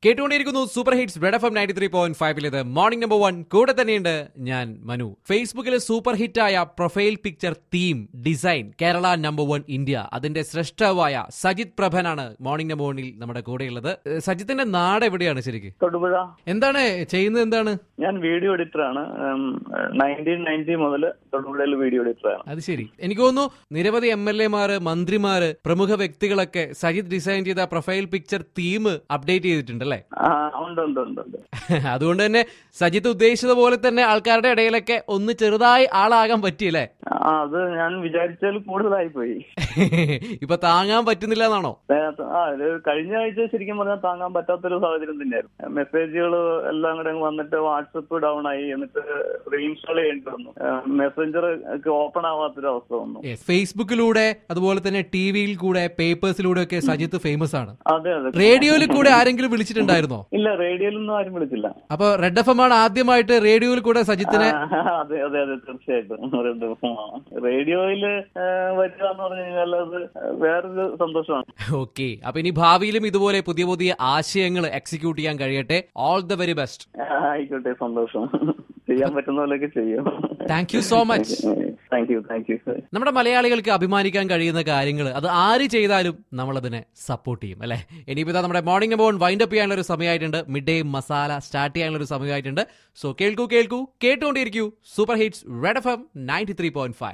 കേട്ടുകൊണ്ടിരിക്കുന്നു super hits red F M ninety three point ഫൈവിലേത് morning number one കൂടെ തന്നെയുണ്ട് ഞാൻ മനു ഫേസ്ബുക്കിലെ സൂപ്പർ ഹിറ്റായ profile picture theme design Kerala number one India അതിന്റെ സൃഷ്ടാവായ സജിത് പ്രഭനാണ് മോർണിംഗ് നമ്പർ വണ്ണിൽ നമ്മുടെ കൂടെയുള്ളത് ഏഹ് സജിത്തിന്റെ നാട് എവിടെയാണ് ശരിക്ക് തൊടുപുഴ എന്താണ് ചെയ്യുന്നത് എന്താണ് ഞാൻ വീഡിയോ എഡിറ്ററാണ് നയൻറ്റീൻ നയൻറ്റി മുതൽ തൊടുപുഴയിൽ വീഡിയോ എഡിറ്ററാണ് അത് ശരി എനിക്ക് തോന്നുന്നു നിരവധി എം എൽ എമാര് മന്ത്രിമാര് പ്രമുഖ വ്യക്തികളൊക്കെ സജിത് ഡിസൈൻ ചെയ്ത പ്രൊഫൈൽ പിക്ചർ തീം അപ്ഡേറ്റ് ചെയ്തിട്ടുണ്ട് അല്ലേ ആ ഉണ്ട് ഉണ്ട് ഉണ്ട് ഉണ്ട് അതുകൊണ്ട് തന്നെ സജിത്ത് ഉദ്ദേശിച്ചത് പോലെ തന്നെ ആൾക്കാരുടെ ഇടയിലൊക്കെ ഒന്ന് ചെറുതായി ആളാകാൻ പറ്റിയല്ലേ ആ അത് ഞാൻ വിചാരിച്ചതിൽ കൂടുതലായി പോയി ഇപ്പൊ താങ്ങാൻ പറ്റുന്നില്ല എന്നാണോ ആ ഇത് കഴിഞ്ഞ ആഴ്ച ശരിക്കും പറഞ്ഞാൽ താങ്ങാൻ പറ്റാത്തൊരു സാഹചര്യം തന്നെയായിരുന്നു മെസ്സേജുകൾ എല്ലാം കൂടെ അങ്ങ് വന്നിട്ട് വാട്സപ്പ് ഡൗൺ ആയി എന്നിട്ട് റീഇൻസ്റ്റാൾ ചെയ്യേണ്ടി വന്നു മെസ്സഞ്ചർ ഒക്കെ ഓപ്പൺ ആവാത്തൊരു അവസ്ഥ വന്നു Yes, ഫേസ്ബുക്കിലൂടെ അതുപോലെ തന്നെ ടി വിയിൽ കൂടെ പേപ്പേഴ്സിലൂടെ ഒക്കെ സജിത്ത് ഫേമസ് ആണ് അതെ അതെ റേഡിയോയിൽ കൂടെ ആരെങ്കിലും വിളിച്ചിട്ടുണ്ടായിരുന്നോ ഇല്ല റേഡിയോയിലൊന്നും ആരും വിളിച്ചില്ല അപ്പൊ റെഡ് എഫ് എം ആണ് ആദ്യമായിട്ട് റേഡിയോയിൽ കൂടെ സജിത്തിനെ ആ, അതെ അതെ അതെ തീർച്ചയായിട്ടും റെഡ് റേഡിയോയില് വരിക എന്ന് പറഞ്ഞു കഴിഞ്ഞാൽ അത് വേറൊരു സന്തോഷമാണ് ഓക്കെ അപ്പൊ ഇനി ഭാവിയിലും ഇതുപോലെ പുതിയ പുതിയ ആശയങ്ങൾ എക്സിക്യൂട്ട് ചെയ്യാൻ കഴിയട്ടെ ഓൾ ദ വെരി ബെസ്റ്റ് ആ, ആയിക്കോട്ടെ സന്തോഷം ചെയ്യാൻ പറ്റുന്ന പോലെയൊക്കെ ചെയ്യും thank you so much thank you thank you നമ്മുടെ മലയാളികൾക്ക് അഭിമാനിക്കാൻ കഴിയുന്ന കാര്യങ്ങൾ അത് ആര് ചെയ്താലും നമ്മൾ അതിനെ സപ്പോർട്ട് ചെയ്യും അല്ലെ ഇനിയിപ്പോ ഇതാ നമ്മുടെ മോർണിംഗ് അബൌൺ വൈൻഡ് അപ്പ് ചെയ്യാനുള്ള ഒരു സമയമായിട്ടുണ്ട് മിഡ് ഡേ മസാല സ്റ്റാർട്ട് ചെയ്യാനുള്ള ഒരു സമയമായിട്ടുണ്ട് സോ കേൾക്കൂ കേൾക്കൂ കേട്ടുകൊണ്ടിരിക്കൂ super hits red F M ninety three point five